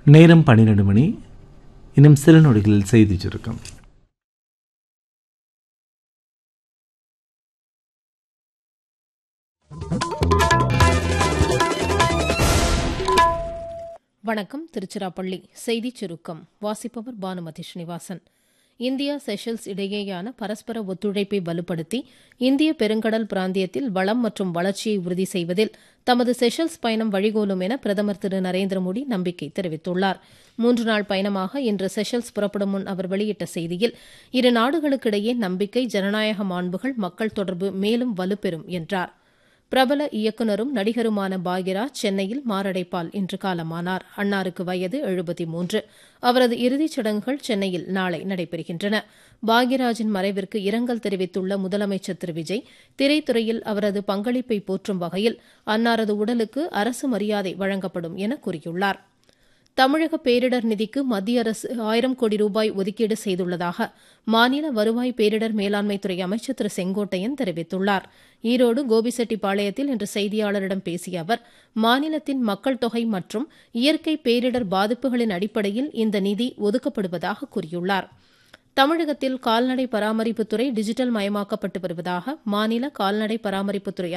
நேரம் பன்னிரண்டு மணி இன்னும் சில நொடிகளில் செய்தி சுருக்கம் வணக்கம் திருச்சிராப்பள்ளி செய்திச் சுருக்கம் வாசிப்பவர் பானுமதி ஸ்ரீனிவாசன் இந்தியா செஷல்ஸ் இடையேயான பரஸ்பர ஒத்துழைப்பை வலுப்படுத்தி இந்திய பெருங்கடல் பிராந்தியத்தில் வளம் மற்றும் வளர்ச்சியை உறுதி செய்வதில் தமது செஷல்ஸ் பயணம் வழிகோலும் என பிரதமர் திரு நரேந்திர மோடி நம்பிக்கை தெரிவித்துள்ளார் மூன்று நாள் பயணமாக இன்று செஷல்ஸ் புறப்படும் முன் அவர் வெளியிட்ட செய்தியில் இரு நாடுகளுக்கிடையே நம்பிக்கை ஜனநாயக மாண்புகள் மக்கள் தொடர்பு மேலும் வலுப்பெறும் என்றார் பிரபல இயக்குநரும் நடிகருமான பாக்யராஜ் சென்னையில் மாரடைப்பால் இன்று காலமானார் அன்னாருக்கு வயது எழுபத்தி மூன்று அவரது இறுதிச் சடங்குகள் சென்னையில் நாளை நடைபெறுகின்றன பாக்யராஜின் மறைவிற்கு இரங்கல் தெரிவித்துள்ள முதலமைச்சர் திரு விஜய் திரைத்துறையில் அவரது பங்களிப்பை போற்றும் வகையில் அன்னாரது உடலுக்கு அரசு மரியாதை வழங்கப்படும் என கூறியுள்ளார் தமிழக பேரிடர் நிதிக்கு மத்திய அரசு ஆயிரம் கோடி ரூபாய் ஒதுக்கீடு செய்துள்ளதாக மாநில வருவாய் பேரிடர் மேலாண்மைத்துறை அமைச்சர் திரு செங்கோட்டையன் தெரிவித்துள்ளார் ஈரோடு கோபிசெட்டிப்பாளையத்தில் இன்று செய்தியாளரிடம் பேசிய அவர் மாநிலத்தின் மக்கள் தொகை மற்றும் இயற்கை பேரிடர் பாதிப்புகளின் அடிப்படையில் இந்த நிதி ஒதுக்கப்படுவதாக கூறியுள்ளார் தமிழகத்தில் கால்நடை பராமரிப்புத்துறை டிஜிட்டல் மயமாக்கப்பட்டு வருவதாக மாநில கால்நடை பராமரிப்புத்துறை